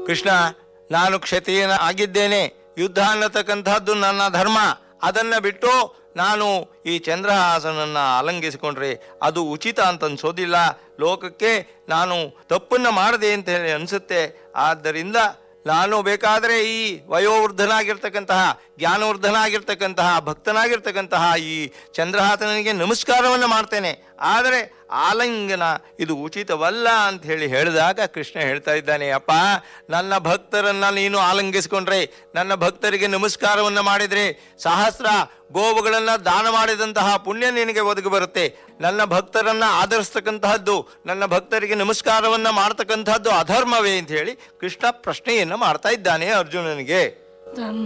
ಕೃಷ್ಣ ನಾನು ಕ್ಷತ್ರಿಯನ ಆಗಿದ್ದೇನೆ ಯುದ್ಧ ಅನ್ನತಕ್ಕಂತಹದ್ದು ನನ್ನ ಧರ್ಮ ಅದನ್ನ ಬಿಟ್ಟು ನಾನು ಈ ಚಂದ್ರಹಾಸನನ್ನ ಅಲಂಗಿಸಿಕೊಂಡ್ರೆ ಅದು ಉಚಿತ ಅಂತ ಅನ್ಸೋದಿಲ್ಲ ಲೋಕಕ್ಕೆ ನಾನು ತಪ್ಪನ್ನ ಮಾಡದೆ ಅಂತ ಹೇಳಿ ಅನಿಸುತ್ತೆ ಆದ್ದರಿಂದ ನಾನು ಬೇಕಾದರೆ ಈ ವಯೋವೃದ್ಧನಾಗಿರ್ತಕ್ಕಂತಹ ಜ್ಞಾನವೃದ್ಧನಾಗಿರ್ತಕ್ಕಂತಹ ಭಕ್ತನಾಗಿರ್ತಕ್ಕಂತಹ ಈ ಚಂದ್ರಹಾಸನಿಗೆ ನಮಸ್ಕಾರವನ್ನು ಮಾಡ್ತೇನೆ ಆದರೆ ಆಲಿಂಗನ ಇದು ಉಚಿತವಲ್ಲ ಅಂತ ಹೇಳಿ ಹೇಳಿದಾಗ ಕೃಷ್ಣ ಹೇಳ್ತಾ ಇದ್ದಾನೆ ಅಪ್ಪ ನನ್ನ ಭಕ್ತರನ್ನ ನೀನು ಆಲಂಗಿಸಿಕೊಂಡ್ರೆ ನನ್ನ ಭಕ್ತರಿಗೆ ನಮಸ್ಕಾರವನ್ನು ಮಾಡಿದ್ರೆ ಸಹಸ್ರ ಗೋವುಗಳನ್ನ ದಾನ ಮಾಡಿದಂತಹ ಪುಣ್ಯ ನಿನಗೆ ಒದಗಿ ಬರುತ್ತೆ ನನ್ನ ಭಕ್ತರನ್ನ ಆಧರಿಸ್ತಕ್ಕಂತಹದ್ದು ನನ್ನ ಭಕ್ತರಿಗೆ ನಮಸ್ಕಾರವನ್ನ ಮಾಡ್ತಕ್ಕಂತಹದ್ದು ಅಧರ್ಮವೇ ಅಂತ ಹೇಳಿ ಕೃಷ್ಣ ಪ್ರಶ್ನೆಯನ್ನ ಮಾಡ್ತಾ ಇದ್ದಾನೆ ಅರ್ಜುನನಿಗೆ ತನ್ನ